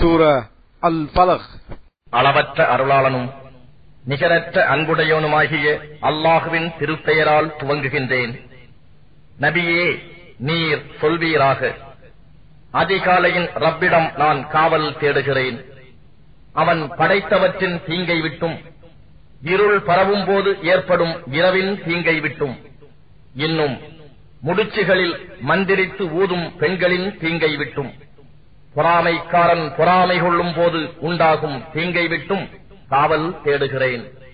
சூரா அல் பலக் அளவற்ற அருளாளனும் நிகரற்ற அன்புடையவனுமாகிய அல்லாஹுவின் திருப்பெயரால் துவங்குகின்றேன் நபியே நீர் சொல்வீராக அதிகாலையின் ரப்பிடம் நான் காவல் தேடுகிறேன் அவன் படைத்தவற்றின் தீங்கை விட்டும் இருள் பரவும் போது ஏற்படும் இரவின் தீங்கை விட்டும் இன்னும் முடிச்சுகளில் மந்திரித்து ஊதும் பெண்களின் தீங்கை விட்டும் பொறாமைக்காரன் பொறாமை கொள்ளும் போது உண்டாகும் தீங்கை விட்டும் காவல் தேடுகிறேன்